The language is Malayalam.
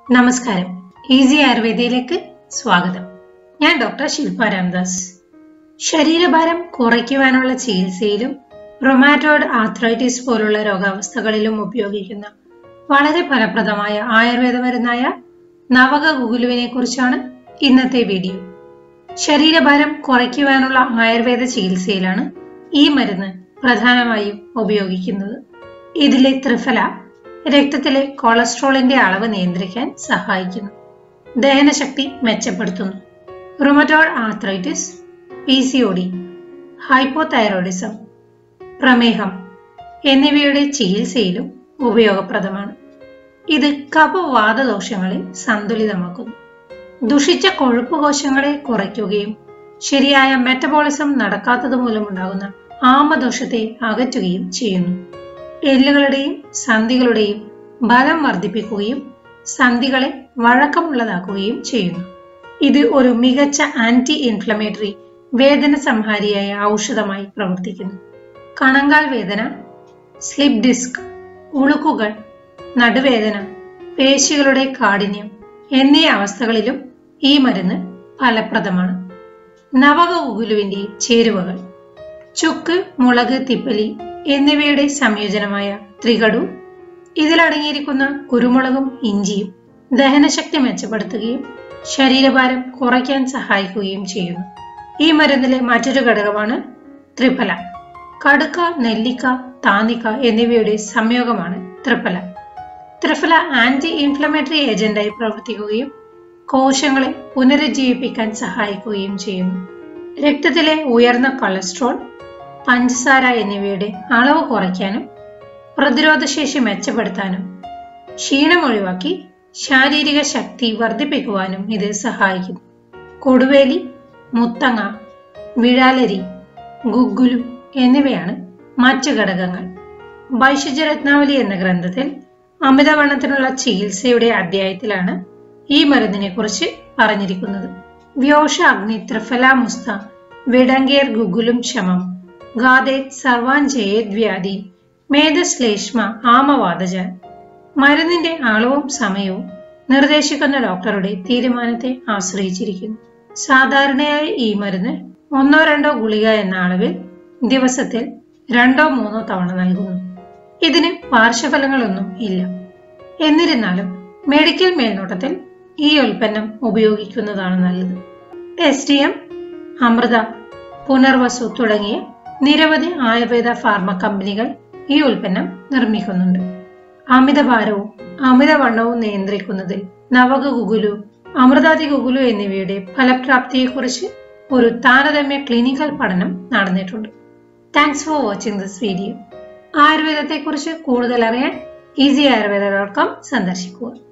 നമസ്കാരം ഈസി ആയുർവേദയിലേക്ക് സ്വാഗതം ഞാൻ ഡോക്ടർ ശില്പ രാംദാസ് ശരീരഭാരം കുറയ്ക്കുവാനുള്ള ചികിത്സയിലും റൊമാറ്റോയിഡ് ആർത്രൈറ്റിസ് പോലുള്ള രോഗാവസ്ഥകളിലും ഉപയോഗിക്കുന്ന വളരെ ഫലപ്രദമായ ആയുർവേദ മരുന്നായ നവക ഗുഗുലുവിനെ കുറിച്ചാണ് ഇന്നത്തെ വീഡിയോ ശരീരഭാരം കുറയ്ക്കുവാനുള്ള ആയുർവേദ ചികിത്സയിലാണ് ഈ മരുന്ന് പ്രധാനമായും ഉപയോഗിക്കുന്നത് ഇതിലെ ത്രിഫല രക്തത്തിലെ കൊളസ്ട്രോളിന്റെ അളവ് നിയന്ത്രിക്കാൻ സഹായിക്കുന്നു ദഹനശക്തി മെച്ചപ്പെടുത്തുന്നു rheumatoid arthritis P C O D hypothyroidism പ്രമേഹം എന്നിവയുടെ ചികിത്സയിലും ഉപയോഗപ്രദമാണ് ഇത് കഫവാതദോഷങ്ങളെ സന്തുലിതമാക്കുന്നു ദുഷിച്ച കൊഴുപ്പ് കോശങ്ങളെ കുറയ്ക്കുകയും ശരിയായ മെറ്റബോളിസം നടക്കാത്തത് മൂലമുണ്ടാകുന്ന ആമദോഷത്തെ അകറ്റുകയും ചെയ്യുന്നു എല്ലുകളുടെയും സന്ധികളുടെയും ബലം വർദ്ധിപ്പിക്കുകയും സന്ധികളെ വഴക്കമുള്ളതാക്കുകയും ചെയ്യുന്നു ഇത് ഒരു മികച്ച ആന്റി ഇൻഫ്ലമേറ്ററി വേദന സംഹാരിയായ ഔഷധമായി പ്രവർത്തിക്കുന്നു കണങ്കാൽ വേദന സ്ലിപ്പ് ഡിസ്ക് ഉളുക്കുകൾ നടുവേദന പേശികളുടെ കാഠിന്യം എന്നീ അവസ്ഥകളിലും ഈ മരുന്ന് ഫലപ്രദമാണ് നവക ഉകുലുവിന്റെ ചേരുവകൾ ചുക്ക് മുളക് തിപ്പലി എന്നിവയുടെ സംയോജനമായ ത്രികടു ഇതിലടങ്ങിയിരിക്കുന്ന കുരുമുളകും ഇഞ്ചിയും ദഹനശക്തി മെച്ചപ്പെടുത്തുകയും ശരീരഭാരം കുറയ്ക്കാൻ സഹായിക്കുകയും ചെയ്യുന്നു ഈ മരുന്നിലെ മറ്റൊരു ഘടകമാണ് ത്രിഫല കടുക്ക നെല്ലിക്ക താന്നിക്ക എന്നിവയുടെ സംയോഗമാണ് ത്രിഫല ത്രിഫല ആന്റി ഇൻഫ്ലമേറ്ററി ഏജന്റായി പ്രവർത്തിക്കുകയും കോശങ്ങളെ പുനരുജ്ജീവിപ്പിക്കാൻ സഹായിക്കുകയും ചെയ്യുന്നു രക്തത്തിലെ ഉയർന്ന കൊളസ്ട്രോൾ പഞ്ചസാര എന്നിവയുടെ അളവ് കുറയ്ക്കാനും പ്രതിരോധശേഷി മെച്ചപ്പെടുത്താനും ക്ഷീണം ഒഴിവാക്കി ശാരീരിക ശക്തി വർദ്ധിപ്പിക്കുവാനും ഇത് സഹായിക്കുന്നു കൊടുവേലി മുത്തങ്ങ വിഴാലരി ഗുഗുലു എന്നിവയാണ് മറ്റു ഘടകങ്ങൾ ഭൈഷജരത്നാവലി എന്ന ഗ്രന്ഥത്തിൽ അമിതവണ്ണത്തിനുള്ള ചികിത്സയുടെ അധ്യായത്തിലാണ് ഈ മരുന്നിനെ കുറിച്ച് പറഞ്ഞിരിക്കുന്നത് വ്യോഷ അഗ്നി ത്രിഫല മുസ്ത വിടങ്കേർ ഗുഗുലും ശമം ഗാദേത് സർവാൻ ജയേത് വ്യാധി മേധശ്ലേഷ്മ ആമവാദജ മരുന്നിന്റെ അളവും സമയവും നിർദ്ദേശിക്കുന്ന ഡോക്ടറുടെ തീരുമാനത്തെ ആശ്രയിച്ചിരിക്കുന്നു സാധാരണയായി ഈ മരുന്ന് ഒന്നോ രണ്ടോ ഗുളിക എന്ന അളവിൽ ദിവസത്തിൽ രണ്ടോ മൂന്നോ തവണ നൽകുന്നു ഇതിന് പാർശ്വഫലങ്ങളൊന്നും ഇല്ല എന്നിരുന്നാലും മെഡിക്കൽ മേൽനോട്ടത്തിൽ ഈ ഉൽപ്പന്നം ഉപയോഗിക്കുന്നതാണ് നല്ലത് S D M Amrita Punarvasu തുടങ്ങിയ നിരവധി ആയുർവേദ ഫാർമ കമ്പനികൾ ഈ ഉൽപ്പന്നം നിർമ്മിക്കുന്നുണ്ട് അമിതഭാരവും അമിതവണ്ണവും നിയന്ത്രിക്കുന്നതിൽ നവക ഗുഗുലു അമൃതാതി ഗുഗുലു എന്നിവയുടെ ഫലപ്രാപ്തിയെക്കുറിച്ച് ഒരു താരതമ്യ ക്ലിനിക്കൽ പഠനം നടന്നിട്ടുണ്ട് thanks for watching this video ആയുർവേദത്തെക്കുറിച്ച് കൂടുതൽ അറിയാൻ ഈസി ആയുർവേദ ഡോട്ട് കോം സന്ദർശിക്കുക